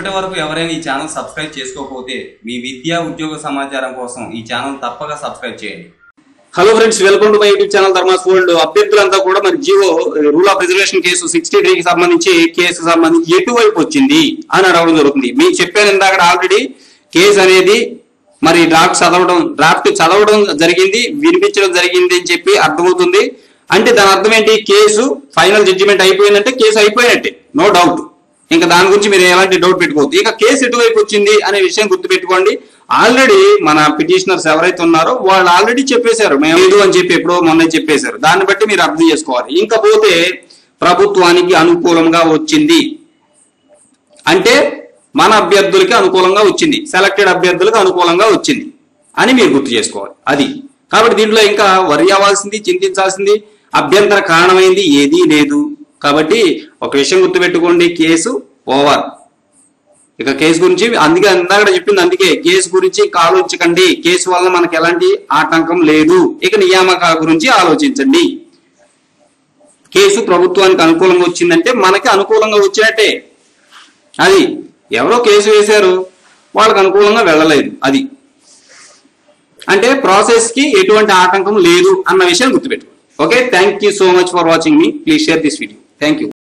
ఇప్పటి వరకు ఎవరైనా ఈ ఛానల్ సబ్స్క్రైబ్ చేసుకోకపోతే మీ విద్యా ఉద్యోగ సమాచారం కోసం ఈ ఛానల్ తప్పక సబ్స్క్రైబ్ చేయండి hello friends welcome to my YouTube channel Dharmas world అభ్యర్థులంతా కూడా మరి G O rule of reservation case sixty three కి సంబంధించి కేసు సంబంధించి ఎటువైపు వచ్చింది అని అడగడం జరుగుతుంది మీకు చెప్పాను ఇందాక ఆల్రెడీ కేసు అనేది మరి డ్రాఫ్ట్ చదవడం డ్రాఫ్ట్ చదవడం జరిగింది వినిపించడం జరిగింది అని చెప్పి అర్థమవుతుంది అంటే దాని అర్థం ఏంటి కేసు ఫైనల్ జడ్జిమెంట్ అయిపోయిందంటే కేసు అయిపోయినట్టే నో డౌట్ ఇంకా దాని గురించి మీరు ఎలాంటి డౌట్ పెట్టుకోవద్దు ఇక కేసు ఎటువైపు వచ్చింది అనే విషయం గుర్తుపెట్టుకోండి ఆల్రెడీ మన పిటిషనర్స్ ఎవరైతే ఉన్నారో వాళ్ళు ఆల్రెడీ చెప్పేశారు మేము లేదు అని చెప్పి ఎప్పుడో మొన్న చెప్పేశారు దాన్ని బట్టి మీరు అర్థం చేసుకోవాలి ఇంకా పోతే ప్రభుత్వానికి అనుకూలంగా వచ్చింది అంటే మన అభ్యర్థులకి అనుకూలంగా వచ్చింది సెలెక్టెడ్ అభ్యర్థులకు అనుకూలంగా వచ్చింది అని మీరు గుర్తు చేసుకోవాలి అది కాబట్టి దీంట్లో ఇంకా వరి అవ్వాల్సింది చింతించాల్సింది అభ్యంతర కారణమైంది ఏదీ లేదు కాబట్టి ఒక విషయం గుర్తుపెట్టుకోండి కేసు ఓవర్ ఇక కేసు గురించి అందుకే ఇందాక చెప్పింది అందుకే కేసు గురించి ఇంకా ఆలోచించకండి కేసు వల్ల మనకి ఎలాంటి ఆటంకం లేదు ఇక నియామకాల గురించి ఆలోచించండి కేసు ప్రభుత్వానికి అనుకూలంగా వచ్చిందంటే మనకి అనుకూలంగా వచ్చినట్టే అది ఎవరో కేసు వేశారు వాళ్ళకి అనుకూలంగా వెళ్ళలేదు అది అంటే ప్రాసెస్ కి ఎటువంటి ఆటంకం లేదు అన్న విషయం గుర్తుపెట్టుకోండి okay thank you so much for watching మీ please share this video thank you